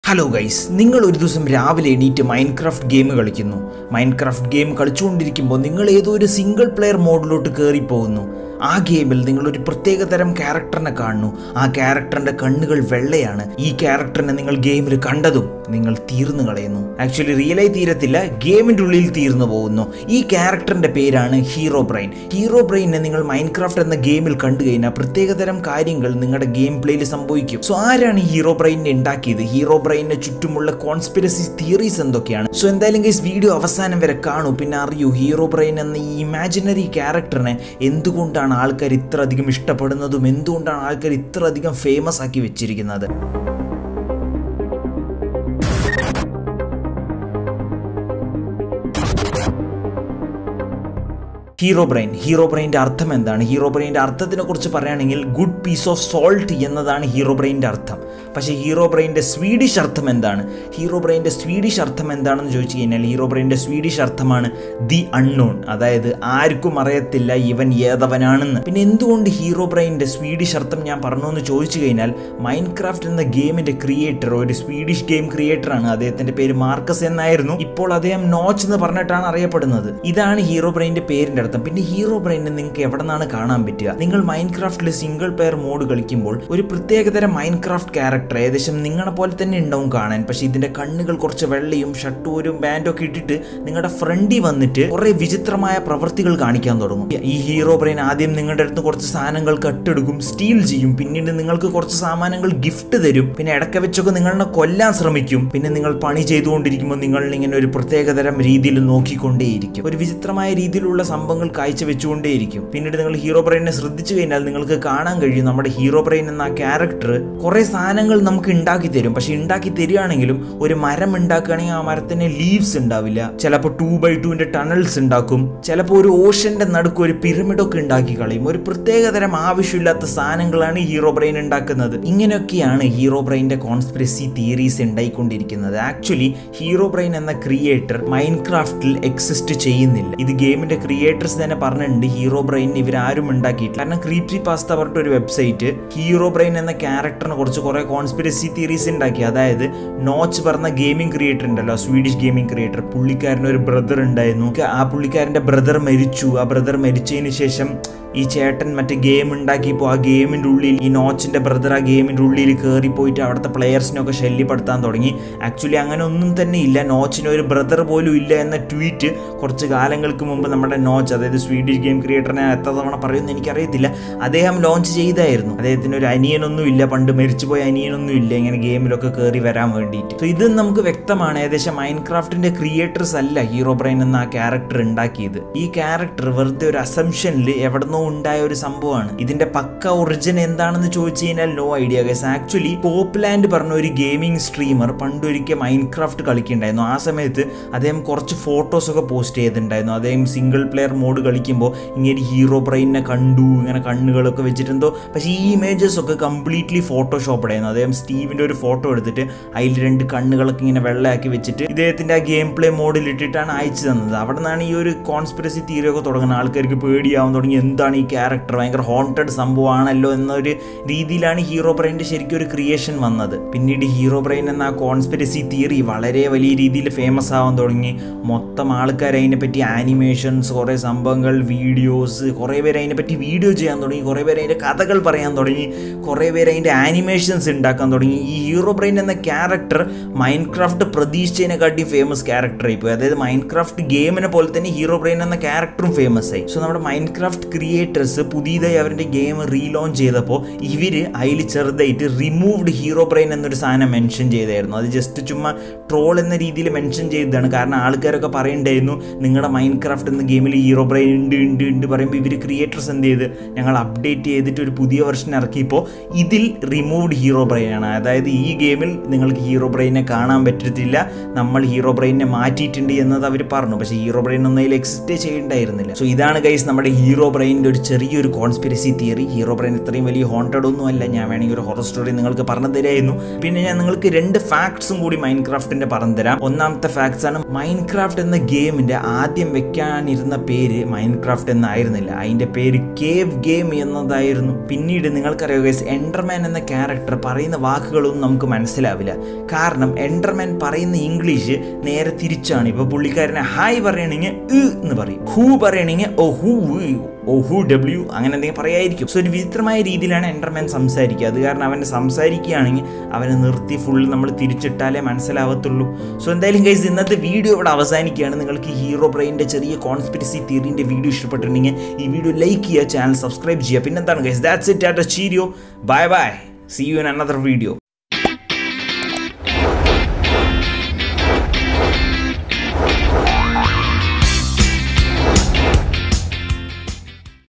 hello guys നിങ്ങൾ ഒരു ദിവസം രാവിലെ എണീറ്റ് മൈൻക്രാഫ്റ്റ് ഗെയിം കളിക്കുന്നു മൈൻക്രാഫ്റ്റ് ഗെയിം കളിച്ചുകൊണ്ടിരിക്കുമ്പോൾ നിങ്ങൾ ഏതോ ഒരു സിംഗിൾ പ്ലെയർ മോഡിലോട്ട് കയറി പോകുന്നു ആ ഗെയിമിൽ നിങ്ങൾ ഒരു പ്രത്യേക തരം ക്യാരക്ടറിനെ കാണുന്നു ആ ക്യാരക്ടറിന്റെ കണ്ണുകൾ വെള്ളയാണ് ഈ ക്യാരക്ടറിനെ നിങ്ങൾ ഗെയിമിൽ കണ്ടതും നിങ്ങൾ തീർന്നു കളയുന്നു ആക്ച്വലി റിയലായി തീരത്തില്ല ഗെയിമിന്റെ ഉള്ളിൽ തീർന്നു പോകുന്നു ഈ ക്യാരക്ടറിന്റെ പേരാണ് ഹീറോ ബ്രെയിൻ ഹീറോ ബ്രെയിനെ നിങ്ങൾ മൈൻക്രാഫ്റ്റ് എന്ന ഗെയിമിൽ കണ്ടു കഴിഞ്ഞാൽ പ്രത്യേകതരം കാര്യങ്ങൾ നിങ്ങളുടെ ഗെയിം പ്ലേയിൽ സംഭവിക്കും സോ ആരാണ് ഈ ഹീറോ ബ്രെയിനെ ഉണ്ടാക്കിയത് ഹീറോ ബ്രെയിനെ ചുറ്റുമുള്ള കോൺസ്പിരസി തിയറീസ് എന്തൊക്കെയാണ് സോ എന്തായാലും ഗൈസ് വീഡിയോ അവസാനം വരെ കാണൂ പിന്നെ അറിയൂ ഹീറോ ബ്രെയിൻ എന്ന ഈ ഇമാജിനറി ക്യാരക്ടറിനെ എന്തുകൊണ്ടാണ് ആൾക്കാർ ഇത്ര അധികം ഇഷ്ടപ്പെടുന്നതും എന്തുകൊണ്ടാണ് ആൾക്കാർ ഇത്ര അധികം ഫേമസ് ആക്കി വെച്ചിരിക്കുന്നത് ഹീറോ ബ്രെയിൻ ഹീറോ ബ്രെയിൻ്റെ അർത്ഥം എന്താണ് ഹീറോ ബ്രെയിൻ്റെ അർത്ഥത്തിനെ കുറിച്ച് പറയുകയാണെങ്കിൽ ഗുഡ് പീസ് ഓഫ് സോൾട്ട് എന്നതാണ് ഹീറോ ബ്രെയിൻ്റെ അർത്ഥം പക്ഷേ ഹീറോ ബ്രെയിൻ്റെ സ്വീഡിഷ് അർത്ഥം എന്താണ് ഹീറോ ബ്രെയിൻ്റെ സ്വീഡിഷ് അർത്ഥം എന്താണെന്ന് ചോദിച്ചു കഴിഞ്ഞാൽ ഹീറോ ബ്രെയിൻ്റെ സ്വീഡിഷ് അർത്ഥമാണ് ദി അൺനോൺ അതായത് ആർക്കും അറിയത്തില്ല ഇവൻ ഏതവനാണെന്ന് പിന്നെ എന്തുകൊണ്ട് ഹീറോ ബ്രെയിൻ്റെ സ്വീഡിഷ് അർത്ഥം ഞാൻ പറഞ്ഞു എന്ന് ചോദിച്ചു കഴിഞ്ഞാൽ മൈൻക്രാഫ്റ്റ് എന്ന ഗെയിമിൻ്റെ ക്രിയേറ്റർ ഒരു സ്വീഡിഷ് ഗെയിം ക്രിയേറ്ററാണ് അദ്ദേഹത്തിൻ്റെ പേര് മാർക്കസ് എന്നായിരുന്നു ഇപ്പോൾ അദ്ദേഹം നോച്ച് എന്ന് പറഞ്ഞിട്ടാണ് അറിയപ്പെടുന്നത് ഇതാണ് ഹീറോ ബ്രെയിൻ്റെ പേരിൻ്റെ അർത്ഥം പിന്നെ ഹീറോ ബ്രെയിനെ നിങ്ങൾക്ക് എവിടെ നിന്നാണ് കാണാൻ പറ്റുക നിങ്ങൾ മൈൻക്രാഫ്റ്റിൽ സിംഗിൾ പെയർ മോഡ് കളിക്കുമ്പോൾ ഒരു പ്രത്യേകതരം മൈൻക്രാഫ്റ്റ് ക്യാരക്ടർ ഏകദേശം നിങ്ങളെ പോലെ തന്നെ ഉണ്ടാവും കാണാൻ പക്ഷേ ഇതിന്റെ കണ്ണുകൾ കുറച്ച് വെള്ളയും ഷട്ടൂരും ബാൻഡും ഒക്കെ ഇട്ടിട്ട് നിങ്ങളുടെ ഫ്രണ്ടിൽ വന്നിട്ട് കുറെ വിചിത്രമായ പ്രവൃത്തികൾ കാണിക്കാൻ തുടങ്ങും ഈ ഹീറോ ബ്രെയിൻ ആദ്യം നിങ്ങളുടെ അടുത്ത് കുറച്ച് സാധനങ്ങൾ കട്ടെടുക്കും സ്റ്റീൽ ചെയ്യും പിന്നീട് നിങ്ങൾക്ക് കുറച്ച് സാമാനങ്ങൾ ഗിഫ്റ്റ് തരും പിന്നെ ഇടയ്ക്ക് വെച്ചൊക്കെ നിങ്ങളെ കൊല്ലാൻ ശ്രമിക്കും പിന്നെ നിങ്ങൾ പണി ചെയ്തുകൊണ്ടിരിക്കുമ്പോൾ നിങ്ങൾ ഇങ്ങനെ ഒരു പ്രത്യേകതരം രീതിയിൽ നോക്കിക്കൊണ്ടേയിരിക്കും ഒരു വിചിത്രമായ രീതിയിലുള്ള സംഭവങ്ങൾ കാഴ്ച വെച്ചുകൊണ്ടേയിരിക്കും പിന്നീട് നിങ്ങൾ ഹീറോ ബ്രെയിനെ ശ്രദ്ധിച്ചു കഴിഞ്ഞാൽ നിങ്ങൾക്ക് കാണാൻ കഴിയും നമ്മുടെ ഹീറോ ബ്രെയിൻ എന്ന ആ ക്യാരക്ടർ കുറെ സാധനങ്ങൾ നമുക്ക് ഉണ്ടാക്കി തരും പക്ഷെ ഉണ്ടാക്കി തരികയാണെങ്കിലും ഒരു മരം ഉണ്ടാക്കുകയാണെങ്കിൽ ആ മരത്തിന് ലീവ്സ് ഉണ്ടാവില്ല ചിലപ്പോൾ ടൂ ബൈ ടുവിന്റെ ടണൽസ് ഉണ്ടാക്കും ചിലപ്പോൾ ഒരു ഓഷന്റെ നടുക്ക് ഒരു പിരമിഡൊക്കെ ഉണ്ടാക്കി കളയും ഒരു പ്രത്യേകതരം ആവശ്യമില്ലാത്ത സാധനങ്ങളാണ് ഹീറോ ബ്രെയിൻ ഉണ്ടാക്കുന്നത് ഇങ്ങനെയൊക്കെയാണ് ഹീറോ ബ്രെയിൻ്റെ കോൺസ്പിറസി തിയറീസ് ഉണ്ടായിക്കൊണ്ടിരിക്കുന്നത് ആക്ച്വലി ഹീറോ ബ്രെയിൻ എന്ന ക്രിയേറ്റർ മൈൻക്രാഫ്റ്റിൽ എക്സിസ്റ്റ് ചെയ്യുന്നില്ല ഇത് ഗെയിമിന്റെ ക്രിയേറ്റേഴ്സ് തന്നെ പറഞ്ഞിട്ടുണ്ട് ഹീറോ ബ്രെയിൻ ഇവരാരും ഉണ്ടാക്കിയിട്ടില്ല കാരണം ക്രീപ്സി പാസ്ത പറഞ്ഞ ഒരു വെബ്സൈറ്റ് ഹീറോ ബ്രെയിൻ എന്ന ക്യാരക്ടറിനെ കുറിച്ച് കുറെ കോൺസ്പിറസി തിയറീസ് ഉണ്ടാക്കി അതായത് നോച്ച് പറഞ്ഞ ഗെയിമിംഗ് ക്രിയേറ്റർ ഉണ്ടല്ലോ സ്വീഡിഷ് ഗെയിമിംഗ് ക്രിയേറ്റർ പുള്ളിക്കാരന് ഒരു ബ്രദർ ഉണ്ടായിരുന്നു ആ പുള്ളിക്കാരന്റെ ബ്രദർ മരിച്ചു ആ ബ്രദർ മരിച്ചതിന് ശേഷം ഈ ചേട്ടൻ മറ്റേ ഗെയിം ഉണ്ടാക്കിയപ്പോൾ ആ ഗെയിമിൻ്റെ ഉള്ളിൽ ഈ നോച്ചിൻ്റെ ബ്രദർ ആ ഗെയിമിൻ്റെ ഉള്ളിൽ കയറി പോയിട്ട് അവിടുത്തെ പ്ലെയേഴ്സിനൊക്കെ ശല്യപ്പെടുത്താൻ തുടങ്ങി ആക്ച്വലി അങ്ങനെ ഒന്നും തന്നെ ഇല്ല നോച്ചിന് ഒരു ബ്രദർ പോലും ഇല്ല എന്ന ട്വീറ്റ് കുറച്ച് കാലങ്ങൾക്ക് മുമ്പ് നമ്മുടെ നോച്ച് അതായത് സ്വീഡിഷ് ഗെയിം ക്രിയേറ്ററിനെ എത്ര തവണ പറയുമെന്ന് എനിക്കറിയത്തില്ല അദ്ദേഹം ലോഞ്ച് ചെയ്തായിരുന്നു അദ്ദേഹത്തിന് ഒരു അനിയനൊന്നും ഇല്ല പണ്ട് മരിച്ചുപോയ അനിയനൊന്നും ഇല്ല ഇങ്ങനെ ഗെയിമിലൊക്കെ കയറി വരാൻ വേണ്ടിയിട്ട് സോ ഇത് നമുക്ക് വ്യക്തമാണ് ഏകദേശം മൈൻക്രാഫ്റ്റിന്റെ ക്രിയേറ്റേഴ്സ് അല്ല ഹീറോ ബ്രെയിൻ എന്ന ആ ക്യാരക്ടർ ഉണ്ടാക്കിയത് ഈ ക്യാരക്ടർ വെറുതെ ഒരു അസംഷനിൽ എവിടുന്നോ ഉണ്ടായ ഒരു സംഭവമാണ് ഇതിന്റെ പക്ക ഒറിജിൻ എന്താണെന്ന് ചോദിച്ചു കഴിഞ്ഞാൽ നോ ഐഡിയ ഗൈസ് ആക്ച്വലി പോപ്ലാൻഡ് പറഞ്ഞ ഒരു ഗെയിമിംഗ് സ്ട്രീമർ പണ്ടൊരിക്കൽ മൈൻക്രാഫ്റ്റ് കളിക്കുന്നുണ്ടായിരുന്നു ആ സമയത്ത് അദ്ദേഹം കുറച്ച് ഫോട്ടോസ് ഒക്കെ പോസ്റ്റ് ചെയ്തിട്ടുണ്ടായിരുന്നു അദ്ദേഹം സിംഗിൾ പ്ലെയർ മോഡ് കളിക്കുമ്പോൾ ഇങ്ങനെ ഹീറോ ബ്രെയിനെ കണ്ടു ഇങ്ങനെ കണ്ണുകളൊക്കെ വെച്ചിട്ടെന്തോ പക്ഷേ ഈ ഇമേജസ് ഒക്കെ കംപ്ലീറ്റ്ലി ഫോട്ടോഷോപ്പ് ആയിരുന്നു അദ്ദേഹം സ്റ്റീവിൻ്റെ ഒരു ഫോട്ടോ എടുത്തിട്ട് അതിൽ രണ്ട് കണ്ണുകളൊക്കെ ഇങ്ങനെ വെള്ളയാക്കി വെച്ചിട്ട് ഇദ്ദേഹത്തിൻ്റെ ആ ഗെയിം പ്ലേ മോഡിൽ ഇട്ടിട്ടാണ് അയച്ചു തന്നത് അവിടെ നിന്നാണ് ഈ ഒരു കോൺസ്പിറസി തിയറി ഒക്കെ തുടങ്ങുന്നത് ആൾക്കാർക്ക് പേടിയാവാൻ തുടങ്ങി എന്താണ് ഈ ക്യാരക്ടർ ഭയങ്കര ഹോണ്ടഡ് സംഭവമാണല്ലോ എന്നൊരു രീതിയിലാണ് ഹീറോ ബ്രെയിൻ്റെ ശരിക്കും ഒരു ക്രിയേഷൻ വന്നത് പിന്നീട് ഹീറോ ബ്രെയിൻ എന്ന ആ കോൺസ്പിറസി തിയറി വളരെ വലിയ രീതിയിൽ ഫേമസ് ആവാൻ തുടങ്ങി മൊത്തം ആൾക്കാർ അതിനെപ്പറ്റി ആനിമേഷൻസ് കുറേ സംഭവങ്ങൾ വീഡിയോസ് കുറേ പേര് അതിനെപ്പറ്റി വീഡിയോ ചെയ്യാൻ തുടങ്ങി കുറേ പേര് അതിൻ്റെ കഥകൾ പറയാൻ തുടങ്ങി കുറേ പേര് അതിൻ്റെ ആനിമേഷൻസ് ഉണ്ടാക്കാൻ തുടങ്ങി ഈ ഹീറോ ബ്രെയിൻ എന്ന ക്യാരക്ടർ മൈൻക്രാഫ്റ്റ് പ്രതീക്ഷിച്ചതിനെക്കാട്ടി ഫേമസ് ക്യാരക്ടറായി പോയി അതായത് മൈൻക്രാഫ്റ്റ് ഗെയിമിനെ പോലെ തന്നെ ഹീറോ ബ്രെയിൻ എന്ന ക്യാരക്ടറും ഫേമസ് ആയി സോ നമ്മുടെ മൈൻക്രാഫ്റ്റ് ക്രിയേറ്റേഴ്സ് പുതിയതായി അവരുടെ ഗെയിം റീലോഞ്ച് ചെയ്തപ്പോൾ ഇവർ അതിൽ ചെറുതായിട്ട് റിമൂവ്ഡ് ഹീറോ ബ്രെയിൻ എന്നൊരു സാധനം മെൻഷൻ ചെയ്തായിരുന്നു അത് ജസ്റ്റ് ചുമ്മാ ട്രോൾ എന്ന രീതിയിൽ മെൻഷൻ ചെയ്തതാണ് കാരണം ആൾക്കാരൊക്കെ പറയുണ്ടായിരുന്നു നിങ്ങളുടെ മൈൻക്രാഫ്റ്റ് എന്ന ഗെയിമിൽ ഹീറോ ബ്രെയിൻ ഉണ്ട് ഉണ്ട് ഉണ്ട് പറയുമ്പോൾ ഇവർ ക്രിയേറ്റേഴ്സ് എന്ത് ചെയ്ത് ഞങ്ങൾ അപ്ഡേറ്റ് ചെയ്തിട്ട് ഒരു പുതിയ വെർഷൻ ഇറക്കിയപ്പോൾ ഇതിൽ റിമൂവ്ഡ് ഹീറോ ബ്രെയിൻ ആണ് അതായത് ഈ ഗെയിമിൽ നിങ്ങൾക്ക് ഹീറോ ബ്രെയിനെ കാണാൻ പറ്റത്തില്ല നമ്മൾ ഹീറോ ബ്രെയിനെ മാറ്റിയിട്ടുണ്ട് എന്നത് അവർ പറഞ്ഞു പക്ഷേ ഹീറോ ബ്രെയിൻ ഒന്നും അതിൽ എക്സിസ്റ്റേ ചെയ്യണ്ടായിരുന്നില്ല സോ ഇതാണ് ഗൈസ് നമ്മുടെ ഹീറോ ബ്രെയിൻ്റെ ഒരു ചെറിയൊരു കോൺസ്പിരസി തിയറി ഹീറോ ബ്രെയിൻ ഇത്രയും വലിയ ഹോണ്ടഡ് ഒന്നും അല്ല ഞാൻ വേണമെങ്കിൽ ഒരു ഹൊറർ സ്റ്റോറി നിങ്ങൾക്ക് പറഞ്ഞു തരായിരുന്നു പിന്നെ ഞാൻ നിങ്ങൾക്ക് രണ്ട് ഫാക്ട്സും കൂടി മൈൻക്രാഫ്റ്റിന്റെ പറഞ്ഞു തരാം ഒന്നാമത്തെ ഫാക്ട്സ് ആണ് മൈൻക്രാഫ്റ്റ് എന്ന ഗെയിമിന്റെ ആദ്യം വെക്കാനിരുന്ന പേര് പേര് മൈൻക്രാഫ്റ്റ് എന്നായിരുന്നില്ല അതിൻ്റെ പേര് കേവ് ഗെയിം എന്നതായിരുന്നു പിന്നീട് നിങ്ങൾക്കറിയാം ഗൈസ് എൻഡർമാൻ എന്ന ക്യാരക്ടർ പറയുന്ന വാക്കുകളൊന്നും നമുക്ക് മനസ്സിലാവില്ല കാരണം എൻഡർമാൻ പറയുന്ന ഇംഗ്ലീഷ് നേരെ തിരിച്ചാണ് ഇപ്പോൾ പുള്ളിക്കാരനെ ഹായ് പറയണമെങ്കിൽ ഇ എന്ന് പറയും ഹൂ പറയണമെങ്കിൽ oh who oh who W അങ്ങനെ എന്തെങ്കിലും പറയായിരിക്കും സോ ഒരു വിചിത്രമായ രീതിയിലാണ് എൻഡർമാൻ സംസാരിക്കുക അത് കാരണം അവനെ സംസാരിക്കുകയാണെങ്കിൽ അവനെ നിർത്തി ഫുൾ നമ്മൾ തിരിച്ചിട്ടാലേ മനസ്സിലാവത്തുള്ളൂ സോ എന്തായാലും ഗൈസ് ഇന്നത്തെ വീഡിയോ ഇവിടെ അവസാനിക്കുകയാണ് നിങ്ങൾക്ക് ഹീറോ ബ്രെയിൻ്റെ ചെറിയ കോൺസ്പിരസി തിയറിൻ്റെ വീഡിയോ ഇഷ്ടപ്പെട്ടിട്ടുണ്ടെങ്കിൽ ഈ വീഡിയോ ലൈക്ക് ചെയ്യുക ചാനൽ സബ്സ്ക്രൈബ് ചെയ്യുക പിന്നെന്താണ് guys that's it at cheerio bye bye see you in another video